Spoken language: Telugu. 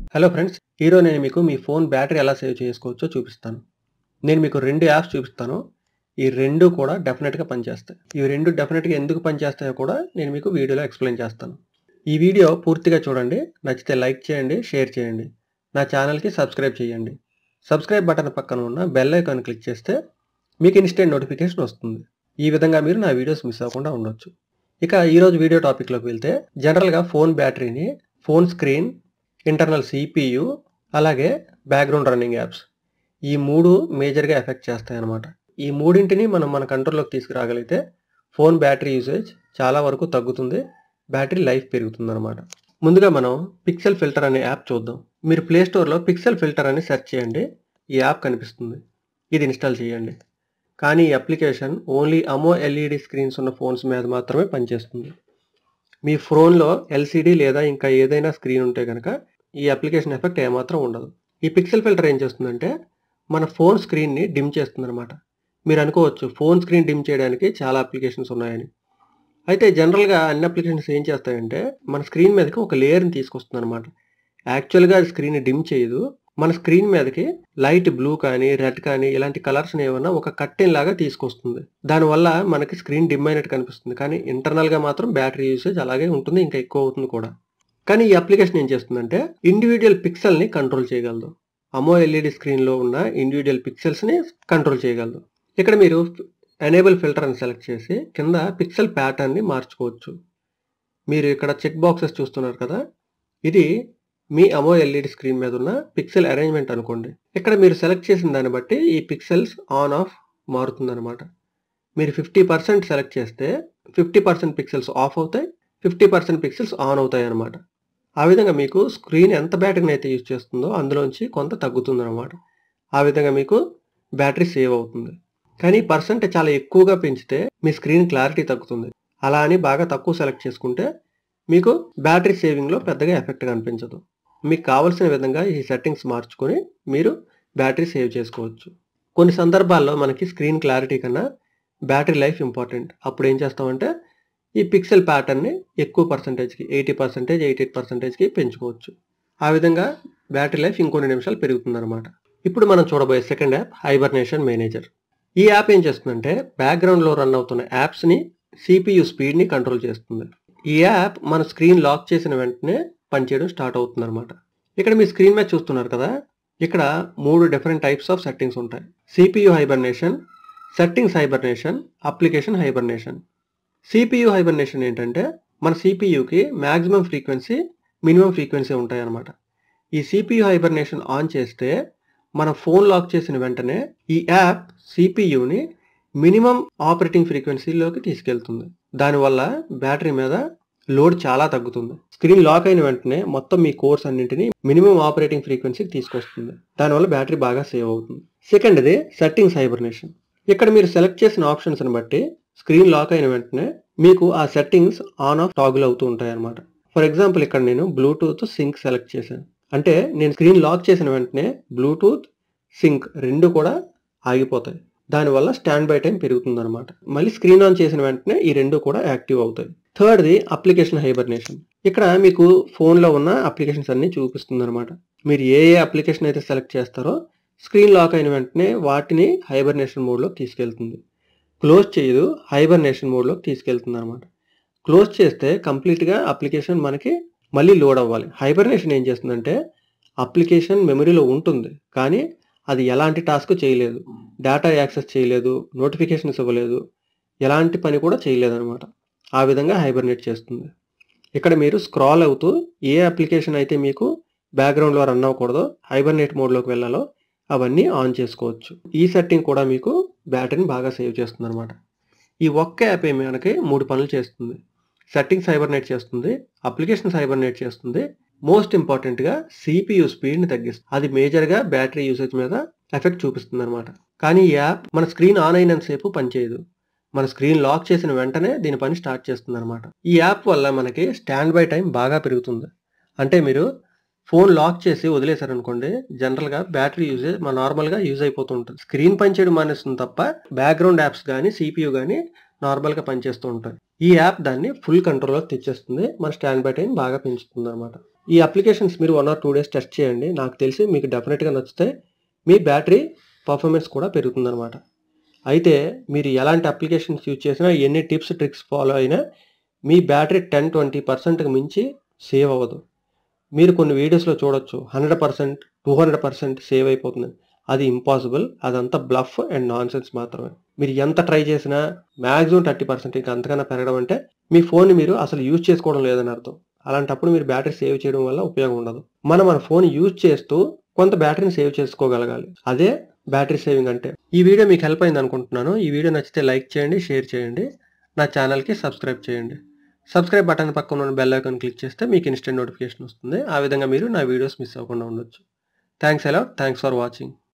హలో ఫ్రెండ్స్ ఈరోజు నేను మీకు మీ ఫోన్ బ్యాటరీ ఎలా సేవ్ చేసుకోవచ్చో చూపిస్తాను నేను మీకు రెండు యాప్స్ చూపిస్తాను ఈ రెండు కూడా డెఫినెట్గా పనిచేస్తాయి ఇవి రెండు డెఫినెట్గా ఎందుకు పనిచేస్తాయో కూడా నేను మీకు వీడియోలో ఎక్స్ప్లెయిన్ చేస్తాను ఈ వీడియో పూర్తిగా చూడండి నచ్చితే లైక్ చేయండి షేర్ చేయండి నా ఛానల్కి సబ్స్క్రైబ్ చేయండి సబ్స్క్రైబ్ బటన్ పక్కన ఉన్న బెల్ ఐకాన్ క్లిక్ చేస్తే మీకు ఇన్స్టెంట్ నోటిఫికేషన్ వస్తుంది ఈ విధంగా మీరు నా వీడియోస్ మిస్ అవ్వకుండా ఉండొచ్చు ఇక ఈరోజు వీడియో టాపిక్లోకి వెళ్తే జనరల్గా ఫోన్ బ్యాటరీని ఫోన్ స్క్రీన్ ఇంటర్నల్ సిపియు అలాగే బ్యాక్గ్రౌండ్ రన్నింగ్ యాప్స్ ఈ మూడు మేజర్గా ఎఫెక్ట్ చేస్తాయి అన్నమాట ఈ మూడింటిని మనం మన కంట్రోల్లోకి తీసుకురాగలిగితే ఫోన్ బ్యాటరీ యూసేజ్ చాలా వరకు తగ్గుతుంది బ్యాటరీ లైఫ్ పెరుగుతుంది అనమాట ముందుగా మనం పిక్సెల్ ఫిల్టర్ అనే యాప్ చూద్దాం మీరు ప్లే స్టోర్లో పిక్సెల్ ఫిల్టర్ అని సెర్చ్ చేయండి ఈ యాప్ కనిపిస్తుంది ఇది ఇన్స్టాల్ చేయండి కానీ ఈ application only AMOLED screens ఉన్న ఫోన్స్ మీద మాత్రమే పనిచేస్తుంది మీ ఫోన్లో ఎల్సిడి లేదా ఇంకా ఏదైనా స్క్రీన్ ఉంటే కనుక ఈ అప్లికేషన్ ఎఫెక్ట్ ఏమాత్రం ఉండదు ఈ పిక్సెల్ ఫిల్టర్ ఏం చేస్తుందంటే మన ఫోన్ స్క్రీన్ని డిమ్ చేస్తుందన్నమాట మీరు అనుకోవచ్చు ఫోన్ స్క్రీన్ డిమ్ చేయడానికి చాలా అప్లికేషన్స్ ఉన్నాయని అయితే జనరల్గా అన్ని అప్లికేషన్స్ ఏం చేస్తాయంటే మన స్క్రీన్ మీదకి ఒక లేయర్ని తీసుకొస్తుంది అనమాట యాక్చువల్గా అది స్క్రీన్ డిమ్ చేయదు మన స్క్రీన్ మీదకి లైట్ బ్లూ కానీ రెడ్ కానీ ఇలాంటి కలర్స్ ఏమన్నా ఒక కట్టెన్ లాగా తీసుకొస్తుంది దానివల్ల మనకి స్క్రీన్ డిమ్ అయినట్టు కనిపిస్తుంది కానీ ఇంటర్నల్ గా మాత్రం బ్యాటరీ యూసేజ్ అలాగే ఉంటుంది ఇంకా ఎక్కువ అవుతుంది కూడా కానీ ఈ అప్లికేషన్ ఏం చేస్తుందంటే ఇండివిజువల్ పిక్సెల్ ని కంట్రోల్ చేయగలదు అమో ఎల్ఈడి స్క్రీన్ లో ఉన్న ఇండివిజువల్ పిక్సెల్స్ ని కంట్రోల్ చేయగలదు ఇక్కడ మీరు ఎనేబుల్ ఫిల్టర్ అని సెలెక్ట్ చేసి కింద పిక్సెల్ ప్యాటర్న్ ని మార్చుకోవచ్చు మీరు ఇక్కడ చెక్ బాక్సెస్ చూస్తున్నారు కదా ఇది మీ అమో ఎల్ఈడి స్క్రీన్ మీద ఉన్న పిక్సెల్ అరేంజ్మెంట్ అనుకోండి ఇక్కడ మీరు సెలెక్ట్ చేసిన దాన్ని బట్టి ఈ పిక్సెల్స్ ఆన్ ఆఫ్ మారుతుందన్నమాట మీరు ఫిఫ్టీ పర్సెంట్ సెలెక్ట్ చేస్తే ఫిఫ్టీ పర్సెంట్ పిక్సెల్స్ ఆఫ్ అవుతాయి ఫిఫ్టీ పర్సెంట్ పిక్సెల్స్ ఆన్ అవుతాయి అనమాట ఆ విధంగా మీకు స్క్రీన్ ఎంత బ్యాటరీని అయితే యూజ్ చేస్తుందో అందులోంచి కొంత తగ్గుతుంది అనమాట ఆ విధంగా మీకు బ్యాటరీ సేవ్ అవుతుంది కానీ పర్సెంట్ చాలా ఎక్కువగా పెంచితే మీ స్క్రీన్ క్లారిటీ తగ్గుతుంది అలా అని బాగా తక్కువ సెలెక్ట్ చేసుకుంటే మీకు బ్యాటరీ సేవింగ్లో పెద్దగా ఎఫెక్ట్ కనిపించదు మీకు కావలసిన విధంగా ఈ సెట్టింగ్స్ మార్చుకొని మీరు బ్యాటరీ సేవ్ చేసుకోవచ్చు కొన్ని సందర్భాల్లో మనకి స్క్రీన్ క్లారిటీ కన్నా బ్యాటరీ లైఫ్ ఇంపార్టెంట్ అప్పుడు ఏం చేస్తామంటే ఈ పిక్సెల్ ప్యాటర్న్ని ఎక్కువ పర్సంటేజ్కి ఎయిటీ పర్సెంటేజ్ ఎయిటీ ఎయిట్ పర్సెంటేజ్కి పెంచుకోవచ్చు ఆ విధంగా బ్యాటరీ లైఫ్ ఇంకొన్ని నిమిషాలు పెరుగుతుందన్నమాట ఇప్పుడు మనం చూడబోయే సెకండ్ యాప్ హైబర్నేషన్ మేనేజర్ ఈ యాప్ ఏం చేస్తుందంటే బ్యాక్గ్రౌండ్లో రన్ అవుతున్న యాప్స్ని సిపియు స్పీడ్ని కంట్రోల్ చేస్తుంది ఈ యాప్ మన స్క్రీన్ లాక్ చేసిన వెంటనే పనిచేయడం స్టార్ట్ అవుతుంది అనమాట ఇక్కడ మీ స్క్రీన్ మీద చూస్తున్నారు కదా ఇక్కడ మూడు డిఫరెంట్ టైప్స్ ఆఫ్ సెట్టింగ్స్ ఉంటాయి CPU hibernation settings hibernation application hibernation CPU hibernation ఏంటంటే మన సిపియుకి మ్యాక్సిమం ఫ్రీక్వెన్సీ మినిమం ఫ్రీక్వెన్సీ ఉంటాయి అనమాట ఈ సిపియు హైబర్నేషన్ ఆన్ చేస్తే మన ఫోన్ లాక్ చేసిన వెంటనే ఈ యాప్ సిపియుని మినిమం ఆపరేటింగ్ ఫ్రీక్వెన్సీలోకి తీసుకెళ్తుంది దానివల్ల బ్యాటరీ మీద లోడ్ చాలా తగ్గుతుంది స్క్రీన్ లాక్ అయిన వెంటనే మొత్తం మీ కోర్స్ అన్నింటినీ మినిమం ఆపరేటింగ్ ఫ్రీక్వెన్సీకి తీసుకొస్తుంది దానివల్ల బ్యాటరీ బాగా సేవ్ అవుతుంది సెకండ్ది సెట్టింగ్స్ హైబర్నేషన్ ఇక్కడ మీరు సెలెక్ట్ చేసిన ఆప్షన్స్ని బట్టి స్క్రీన్ లాక్ అయిన వెంటనే మీకు ఆ సెట్టింగ్స్ ఆన్ ఆఫ్ టాగుల్ అవుతూ ఉంటాయి అనమాట ఫర్ ఎగ్జాంపుల్ ఇక్కడ నేను బ్లూటూత్ సింక్ సెలెక్ట్ చేశాను అంటే నేను స్క్రీన్ లాక్ చేసిన వెంటనే బ్లూటూత్ సింక్ రెండు కూడా ఆగిపోతాయి దానివల్ల స్టాండ్ బై టైం పెరుగుతుంది అనమాట మళ్ళీ స్క్రీన్ ఆన్ చేసిన వెంటనే ఈ రెండు కూడా యాక్టివ్ అవుతాయి థర్డ్ది అప్లికేషన్ హైబర్నేషన్ ఇక్కడ మీకు ఫోన్లో ఉన్న అప్లికేషన్స్ అన్ని చూపిస్తుంది అనమాట మీరు ఏ ఏ అప్లికేషన్ అయితే సెలెక్ట్ చేస్తారో స్క్రీన్ లాక్ అయిన వెంటనే వాటిని హైబర్నేషన్ మోడ్లోకి తీసుకెళ్తుంది క్లోజ్ చేయదు హైబర్నేషన్ మోడ్లోకి తీసుకెళ్తుంది అనమాట క్లోజ్ చేస్తే కంప్లీట్గా అప్లికేషన్ మనకి మళ్ళీ లోడ్ అవ్వాలి హైబర్నేషన్ ఏం చేస్తుందంటే అప్లికేషన్ మెమరీలో ఉంటుంది కానీ అది ఎలాంటి టాస్క్ చేయలేదు డేటా యాక్సెస్ చేయలేదు నోటిఫికేషన్స్ ఇవ్వలేదు ఎలాంటి పని కూడా చేయలేదు అనమాట ఆ విధంగా హైబర్నేట్ చేస్తుంది ఇక్కడ మీరు స్క్రాల్ అవుతూ ఏ అప్లికేషన్ అయితే మీకు బ్యాక్గ్రౌండ్లో రన్ అవ్వకూడదో హైబర్నేట్ మోడ్లోకి వెళ్ళాలో అవన్నీ ఆన్ చేసుకోవచ్చు ఈ సెట్టింగ్ కూడా మీకు బ్యాటరీని బాగా సేవ్ చేస్తుంది అనమాట ఈ ఒక్క యాప్ ఏమి మనకి మూడు పనులు చేస్తుంది సెట్టింగ్స్ హైబర్నేట్ చేస్తుంది అప్లికేషన్స్ హైబర్నేట్ చేస్తుంది మోస్ట్ ఇంపార్టెంట్గా సిపియు స్పీడ్ని తగ్గిస్తుంది అది మేజర్గా బ్యాటరీ యూసేజ్ మీద ఎఫెక్ట్ చూపిస్తుంది అనమాట కానీ ఈ యాప్ మన స్క్రీన్ ఆన్ అయినంతసేపు పనిచేయదు మన స్క్రీన్ లాక్ చేసిన వెంటనే దీని పని స్టార్ట్ చేస్తుంది అనమాట ఈ యాప్ వల్ల మనకి స్టాండ్ బై టైం బాగా పెరుగుతుంది అంటే మీరు ఫోన్ లాక్ చేసి వదిలేశారనుకోండి జనరల్గా బ్యాటరీ యూజేజ్ మన నార్మల్గా యూజ్ అయిపోతూ ఉంటుంది స్క్రీన్ పనిచేయడం మానేస్తుంది తప్ప బ్యాక్గ్రౌండ్ యాప్స్ కానీ సిపియు కానీ నార్మల్గా పనిచేస్తూ ఉంటాయి ఈ యాప్ దాన్ని ఫుల్ కంట్రోల్లోకి తెచ్చేస్తుంది మన స్టాండ్ బై టైం బాగా పెంచుతుంది అనమాట ఈ అప్లికేషన్స్ మీరు one or two days test చేయండి నాకు తెలిసి మీకు డెఫినెట్గా నచ్చితే మీ బ్యాటరీ పర్ఫార్మెన్స్ కూడా పెరుగుతుందన్నమాట అయితే మీరు ఎలాంటి అప్లికేషన్స్ యూజ్ చేసినా ఎన్ని టిప్స్ ట్రిక్స్ ఫాలో అయినా మీ బ్యాటరీ టెన్ ట్వంటీ పర్సెంట్కి మించి సేవ్ అవ్వదు మీరు కొన్ని వీడియోస్లో చూడొచ్చు hundred percent two hundred percent save అయిపోతుంది అది ఇంపాసిబుల్ అదంతా బ్లఫ్ అండ్ నాన్ సెన్స్ మాత్రమే మీరు ఎంత ట్రై చేసినా మ్యాక్సిమం థర్టీ పర్సెంట్ ఇంకా అంతకన్నా పెరగడం అంటే మీ ఫోన్ని మీరు అసలు యూజ్ చేసుకోవడం లేదని అర్థం అలాంటప్పుడు మీరు బ్యాటరీ సేవ్ చేయడం వల్ల ఉపయోగం ఉండదు మనం మన ఫోన్ యూజ్ చేస్తూ కొంత బ్యాటరీని సేవ్ చేసుకోగలగాలి అదే బ్యాటరీ సేవింగ్ అంటే ఈ వీడియో మీకు హెల్ప్ అయింది అనుకుంటున్నాను ఈ వీడియో నచ్చితే లైక్ చేయండి షేర్ చేయండి నా ఛానల్కి సబ్స్క్రైబ్ చేయండి సబ్స్క్రైబ్ బటన్ పక్కన ఉన్న బెల్ ఐకాన్ క్లిక్ చేస్తే మీకు ఇన్స్టెంట్ నోటిఫికేషన్ వస్తుంది ఆ విధంగా మీరు నా వీడియోస్ మిస్ అవ్వకుండా ఉండొచ్చు థ్యాంక్స్ ఎలా థ్యాంక్స్ ఫర్ వాచింగ్